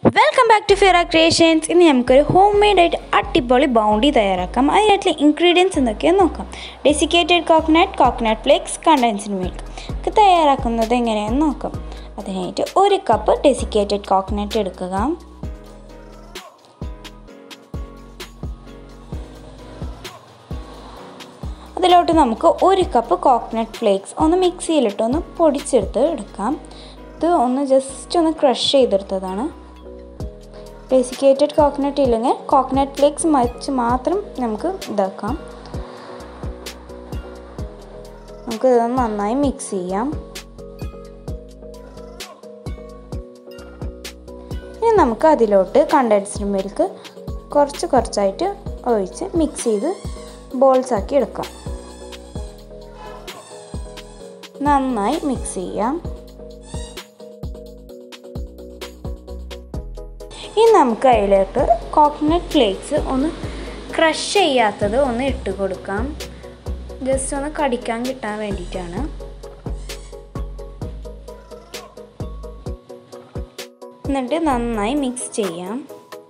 welcome back to Fira creations ഇന്ന് നമുക്കൊരു home made ആയിട്ട് അടിപൊളി ബൗണ്ടി തയ്യാറാക്കാം അതിനായിട്ടുള്ള ഇൻഗ്രീഡിയൻസ് എന്തൊക്കെയാണെന്ന് നോക്കാം desiccated coconut coconut flakes condensed milk ഇത് തയ്യാറാക്കുന്നത് എങ്ങനെയാണെന്ന് നോക്കാം അതിനായിട്ട് ഒരു കപ്പ് ഡെസിക്കേറ്റഡ് കോക്കനട്ട് എടുക്കുക അതിലോട്ട് നമുക്ക് ഒരു കപ്പ് കോക്കനട്ട് ഫ്ലേക്സ് ഒന്ന് മിക്സിയിലിട്ട് ഒന്ന് പൊടിച്ചെടുത്ത് എടുക്കാം ഇത് ഒന്ന് ജസ്റ്റ് ഒന്ന് ക്രഷ് ചെയ്തെടുത്തതാണ് ഡെസിക്കേറ്റഡ് കോക്കനട്ട് ഇല്ലെങ്കിൽ കോക്കനട്ട് ഫ്ലേക്സ് വെച്ച് മാത്രം നമുക്ക് ഇതാക്കാം നമുക്ക് ഇത് നന്നായി മിക്സ് ചെയ്യാം ഇനി നമുക്ക് അതിലോട്ട് കണ്ടൻസ്ഡ് മിൽക്ക് കുറച്ച് കുറച്ചായിട്ട് ഒഴിച്ച് മിക്സ് ചെയ്ത് ബോൾസ് ആക്കി എടുക്കാം നന്നായി മിക്സ് ചെയ്യാം ഇനി നമുക്ക് അതിലേക്ക് കോക്കനട്ട് ഫ്ലേക്സ് ഒന്ന് ക്രഷ് ചെയ്യാത്തത് ഒന്ന് ഇട്ട് കൊടുക്കാം ജസ്റ്റ് ഒന്ന് കടിക്കാൻ കിട്ടാൻ വേണ്ടിയിട്ടാണ് എന്നിട്ട് നന്നായി മിക്സ് ചെയ്യാം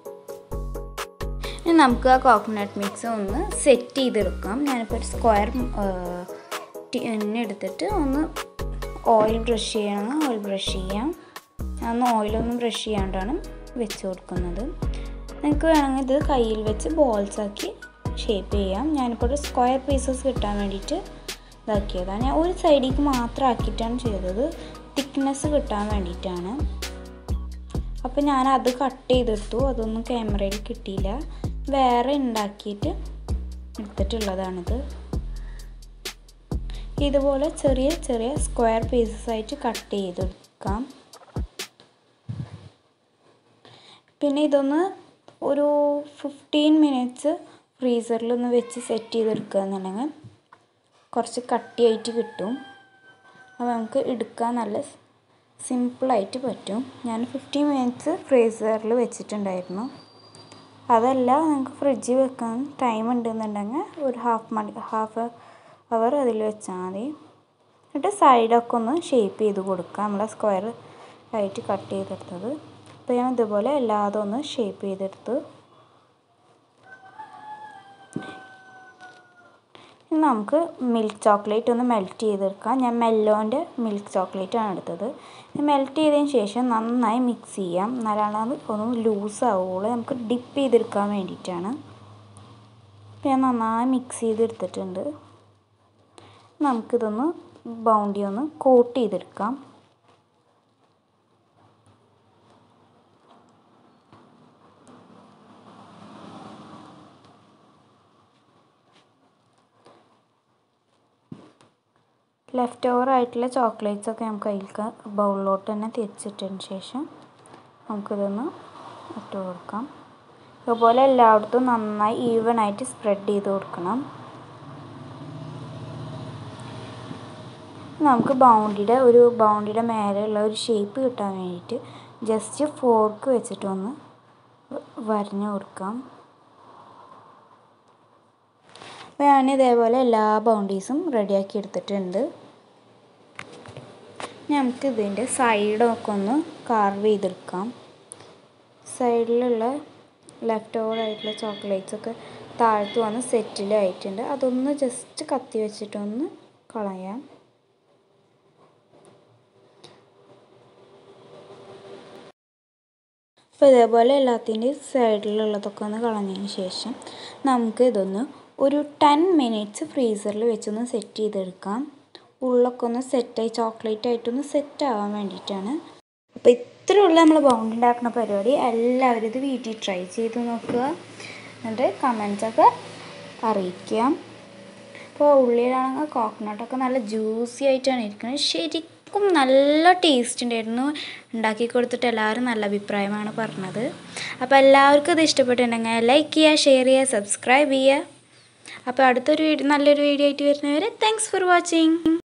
ഇനി നമുക്ക് ആ കോക്കനട്ട് മിക്സ് ഒന്ന് സെറ്റ് ചെയ്തെടുക്കാം ഞാനിപ്പോൾ ഒരു സ്ക്വയർ ടിന്നെ എടുത്തിട്ട് ഒന്ന് ഓയിൽ ബ്രഷ് ചെയ്യണം ഓയിൽ ബ്രഷ് ചെയ്യാം അന്ന് ഓയിലൊന്നും ബ്രഷ് ചെയ്യാണ്ടാണ് വെച്ച് കൊടുക്കുന്നത് നിങ്ങൾക്ക് വേണമെങ്കിൽ ഇത് കയ്യിൽ വെച്ച് ബോൾസ് ആക്കി ഷേപ്പ് ചെയ്യാം ഞാനിപ്പോൾ ഒരു സ്ക്വയർ പീസസ് കിട്ടാൻ വേണ്ടിയിട്ട് ഇതാക്കിയതാണ് ഞാൻ ഒരു സൈഡിലേക്ക് മാത്രം ആക്കിയിട്ടാണ് ചെയ്തത് തിക്നെസ് കിട്ടാൻ വേണ്ടിയിട്ടാണ് അപ്പോൾ ഞാൻ അത് കട്ട് ചെയ്തെടുത്തു അതൊന്നും ക്യാമറയിൽ കിട്ടിയില്ല വേറെ ഉണ്ടാക്കിയിട്ട് എടുത്തിട്ടുള്ളതാണിത് ഇതുപോലെ ചെറിയ ചെറിയ സ്ക്വയർ പീസസ് ആയിട്ട് കട്ട് ചെയ്തെടുക്കാം പിന്നെ ഇതൊന്ന് ഒരു ഫിഫ്റ്റീൻ മിനിറ്റ്സ് ഫ്രീസറിൽ ഒന്ന് വെച്ച് സെറ്റ് ചെയ്തെടുക്കുക എന്നുണ്ടെങ്കിൽ കുറച്ച് കട്ടിയായിട്ട് കിട്ടും അപ്പോൾ നമുക്ക് എടുക്കാൻ നല്ല സിമ്പിളായിട്ട് പറ്റും ഞാൻ ഫിഫ്റ്റീൻ മിനിറ്റ്സ് ഫ്രീസറിൽ വെച്ചിട്ടുണ്ടായിരുന്നു അതല്ല നമുക്ക് ഫ്രിഡ്ജിൽ വെക്കാൻ ടൈം ഉണ്ടെന്നുണ്ടെങ്കിൽ ഒരു ഹാഫ് മണി ഹാഫ് അവർ അതിൽ വെച്ചാൽ മതി എന്നിട്ട് സൈഡൊക്കെ ഒന്ന് ഷേപ്പ് ചെയ്ത് കൊടുക്കുക നമ്മളെ സ്ക്വയർ ആയിട്ട് കട്ട് ചെയ്തെടുത്തത് അപ്പോൾ ഞാൻ ഇതുപോലെ എല്ലാതും ഒന്ന് ഷേപ്പ് ചെയ്തെടുത്തു ഇനി നമുക്ക് മിൽക്ക് ചോക്ലേറ്റ് ഒന്ന് മെൽറ്റ് ചെയ്തെടുക്കാം ഞാൻ മെല്ലോൻ്റെ മിൽക്ക് ചോക്ലേറ്റ് ആണ് എടുത്തത് മെൽറ്റ് ചെയ്തതിന് ശേഷം നന്നായി മിക്സ് ചെയ്യാം എന്നാലാണ് അത് ഒന്ന് ലൂസ് ആവുകയുള്ളൂ നമുക്ക് ഡിപ്പ് ചെയ്തെടുക്കാൻ വേണ്ടിയിട്ടാണ് അപ്പോൾ ഞാൻ നന്നായി മിക്സ് ചെയ്തെടുത്തിട്ടുണ്ട് നമുക്കിതൊന്ന് ബൗണ്ടി ഒന്ന് കോട്ട് ചെയ്തെടുക്കാം ലെഫ്റ്റ് ഓവർ ആയിട്ടുള്ള ചോക്ലേറ്റ്സ് ഒക്കെ നമുക്ക് അതിലേക്ക് ബൗളിലോട്ട് തന്നെ തിരിച്ചിട്ടതിന് ശേഷം നമുക്കിതൊന്ന് ഇട്ട് കൊടുക്കാം അതുപോലെ എല്ലായിടത്തും നന്നായി ഈവൺ ആയിട്ട് സ്പ്രെഡ് ചെയ്ത് കൊടുക്കണം നമുക്ക് ബൗണ്ടിയുടെ ഒരു ബൗണ്ടിയുടെ മേലെയുള്ള ഒരു ഷേപ്പ് കിട്ടാൻ വേണ്ടിയിട്ട് ജസ്റ്റ് ഫോർക്ക് വെച്ചിട്ടൊന്ന് വരഞ്ഞു കൊടുക്കാം അപ്പോൾ ഞാൻ ഇതേപോലെ എല്ലാ ബൗണ്ടീസും റെഡിയാക്കി എടുത്തിട്ടുണ്ട് നമുക്ക് ഇതിൻ്റെ സൈഡൊക്കെ ഒന്ന് കാർവ് ചെയ്തെടുക്കാം സൈഡിലുള്ള ലെഫ്റ്റ് ഓവർ ആയിട്ടുള്ള ചോക്ലേറ്റ്സ് ഒക്കെ താഴത്ത് വന്ന് സെറ്റിലായിട്ടുണ്ട് അതൊന്ന് ജസ്റ്റ് കത്തി വെച്ചിട്ടൊന്ന് കളയാം അപ്പോൾ ഇതേപോലെ എല്ലാത്തിൻ്റെയും സൈഡിലുള്ളതൊക്കെ ഒന്ന് കളഞ്ഞതിന് ശേഷം നമുക്ക് ഇതൊന്ന് ഒരു ടെൻ മിനിറ്റ്സ് ഫ്രീസറിൽ വെച്ചൊന്ന് സെറ്റ് ചെയ്തെടുക്കാം ഉള്ളൊക്കെ ഒന്ന് സെറ്റായി ചോക്ലേറ്റ് ആയിട്ടൊന്ന് സെറ്റ് ആവാൻ വേണ്ടിയിട്ടാണ് അപ്പോൾ ഇത്രയുള്ള നമ്മൾ ബൗണ്ട് ഉണ്ടാക്കുന്ന പരിപാടി എല്ലാവരും ഇത് വീട്ടിൽ ട്രൈ ചെയ്ത് നോക്കുക എന്നിട്ട് കമൻസൊക്കെ അറിയിക്കാം ഇപ്പോൾ ഉള്ളിലാണെങ്കിൽ കോക്കനട്ടൊക്കെ നല്ല ജ്യൂസി ആയിട്ടാണ് ഇരിക്കുന്നത് ശരിക്കും നല്ല ടേസ്റ്റ് ഉണ്ടായിരുന്നു ഉണ്ടാക്കി കൊടുത്തിട്ട് എല്ലാവരും നല്ല അഭിപ്രായമാണ് പറഞ്ഞത് അപ്പോൾ എല്ലാവർക്കും ഇത് ഇഷ്ടപ്പെട്ടിട്ടുണ്ടെങ്കിൽ ലൈക്ക് ചെയ്യുക ഷെയർ ചെയ്യുക സബ്സ്ക്രൈബ് ചെയ്യുക അപ്പോൾ അടുത്തൊരു വീഡിയോ നല്ലൊരു വീഡിയോ ആയിട്ട് വരുന്നവരെ താങ്ക്സ് ഫോർ വാച്ചിങ്